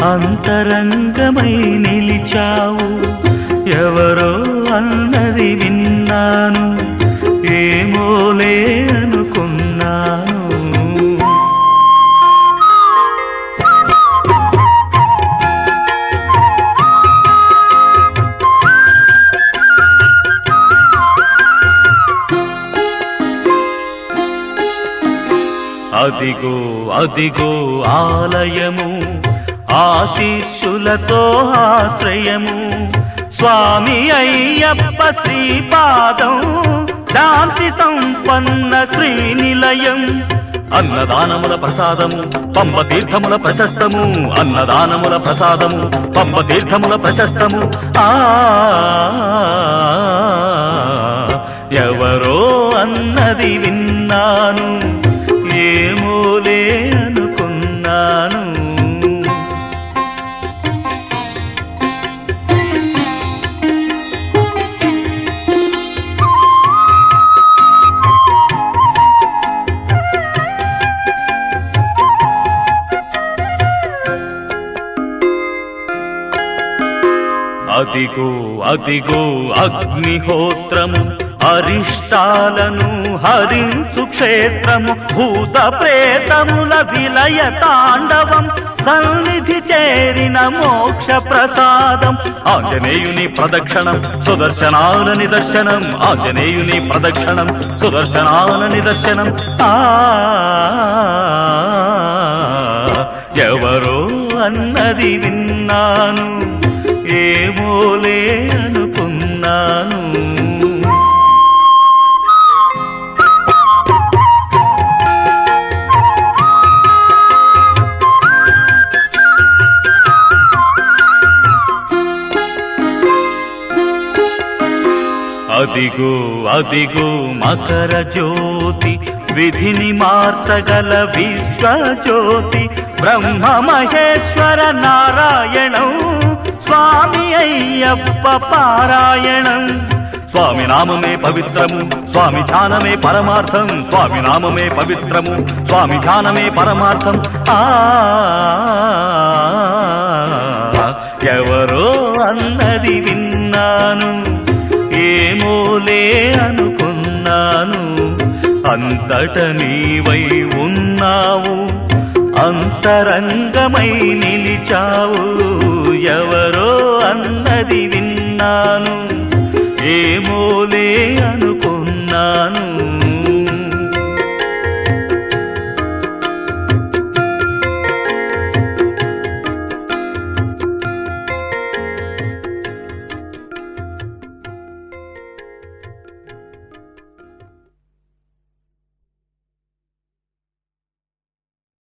అంతరంగమై నిలిచావు ఎవరో అన్నది విన్నాను ఏమోలే అనుకున్నాను అదిగో అదిగో ఆలయము ఆశీస్సులతో ఆశ్రయము స్వామి అయ్యప్ప శ్రీపాదం శాంతి సంపన్న శ్రీనిలయం అన్నదానముల ప్రసాదము పంప తీర్థముల ప్రశస్తము అన్నదానముల ప్రసాదము పంప తీర్థముల ప్రశస్తము ఆ ఎవరో అన్నది విన్నాను ఏమోలే అనుకున్నాను అదిగో అదిగో అగ్నిహోత్రము అరిష్టాలను హరించు క్షేత్రము భూత ప్రేతముల విలయ తాండవం సన్నిధి చేరిన మోక్ష ప్రసాదం ఆంజనేయుని ప్రదక్షిణం సుదర్శనాల నిదర్శనం ఆంజనేయుని ప్రదక్షిణం సుదర్శనాల నిదర్శనం ఆ ఎవరో అన్నది విన్నాను ఏమోలే అనుకున్నాను అదిగో అదిగో మకర జ్యోతి విధిని మార్చగల విశ్వజ్యోతి బ్రహ్మ మహేశ్వర నారాయణం స్వామి అయ్యప్ప పారాయణం స్వామి నామమే పవిత్రము స్వామి ధ్యానమే పరమార్థం స్వామి నామమే పవిత్రము స్వామి ధ్యానమే పరమార్థం ఆ ఎవరో అన్నది విన్నాను ఏమోలే అనుకున్నాను అంతట నీవై ఉన్నావు అంతరంగమై నిలిచావు ఎవరో అన్నది విన్నాను ఏమోలే అను